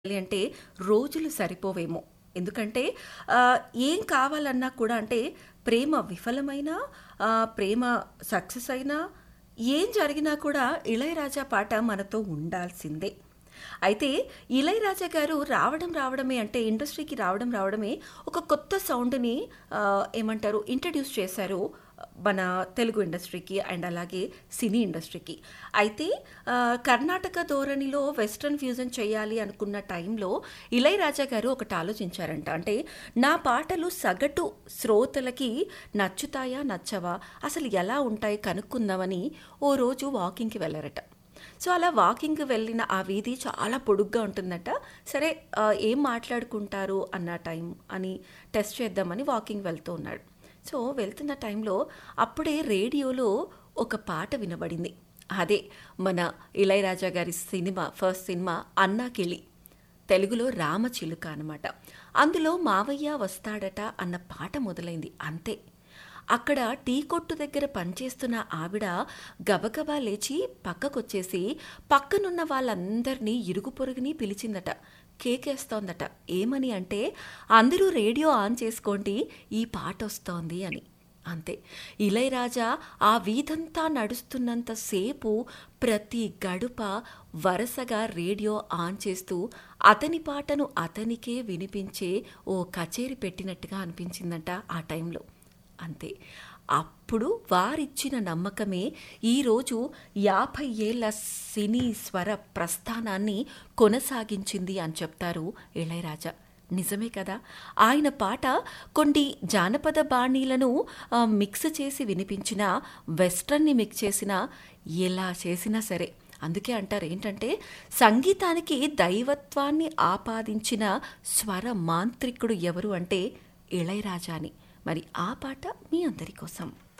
చేయాలి అంటే రోజులు సరిపోవేమో ఎందుకంటే ఆ, ఏం కావాలన్నా కూడా అంటే ప్రేమ విఫలమైనా ఆ, ప్రేమ సక్సెస్ అయినా ఏం జరిగినా కూడా ఇళయరాజా పాట మనతో ఉండాల్సిందే అయితే ఇళయరాజా గారు రావడం రావడమే అంటే ఇండస్ట్రీకి రావడం రావడమే ఒక కొత్త సౌండ్ని ఆ, ఏమంటారు ఇంట్రడ్యూస్ చేశారు మన తెలుగు ఇండస్ట్రీకి అండ్ అలాగే సినీ ఇండస్ట్రీకి అయితే ఆ, కర్ణాటక ధోరణిలో వెస్ట్రన్ ఫ్యూజన్ చేయాలి అనుకున్న టైంలో ఇళయరాజా గారు ఒకటి ఆలోచించారంట అంటే నా పాటలు సగటు శ్రోతలకి నచ్చుతాయా నచ్చవా అసలు ఎలా ఉంటాయి కనుక్కుందామని ఓ రోజు వాకింగ్కి వెళ్ళారట సో అలా వాకింగ్ వెళ్ళిన ఆ వీధి చాలా పొడుగ్గా ఉంటుందట సరే ఆ, ఏం మాట్లాడుకుంటారు అన్న టైం అని టెస్ట్ చేద్దామని వాకింగ్ వెళ్తూ ఉన్నాడు సో వెళ్తున్న టైంలో అప్పుడే రేడియోలో ఒక పాట వినబడింది అదే మన ఇళయరాజా గారి సినిమా ఫస్ట్ సినిమా అన్నా కిళి తెలుగులో రామచిలుక అనమాట అందులో మావయ్య వస్తాడట అన్న పాట మొదలైంది అంతే అక్కడ టీ కొట్టు దగ్గర పనిచేస్తున్న ఆవిడ గబగబా లేచి పక్కకొచ్చేసి పక్కనున్న వాళ్ళందరినీ ఇరుగు పొరుగుని పిలిచిందట కేకేస్తోందట ఏమని అంటే అందరూ రేడియో ఆన్ చేసుకోండి ఈ పాట వస్తోంది అని అంతే ఇళయరాజా ఆ వీధంతా నడుస్తున్నంతసేపు ప్రతి గడుప వరుసగా రేడియో ఆన్ చేస్తూ అతని పాటను అతనికే వినిపించే ఓ కచేరీ పెట్టినట్టుగా అనిపించిందంట ఆ టైంలో అంతే అప్పుడు వారిచ్చిన నమ్మకమే ఈరోజు యాభై ఏళ్ల సినీ స్వర ప్రస్థానాన్ని కొనసాగించింది అని చెప్తారు ఇళయరాజా నిజమే కదా ఆయన పాట కొన్ని జానపద బాణీలను ఆ, మిక్స్ చేసి వినిపించిన వెస్ట్రన్ని మిక్స్ చేసిన ఎలా చేసినా సరే అందుకే అంటారు ఏంటంటే సంగీతానికి దైవత్వాన్ని ఆపాదించిన స్వర మాంత్రికుడు ఎవరు అంటే ఇళయరాజా అని మరి ఆ పాట మీ అందరి కోసం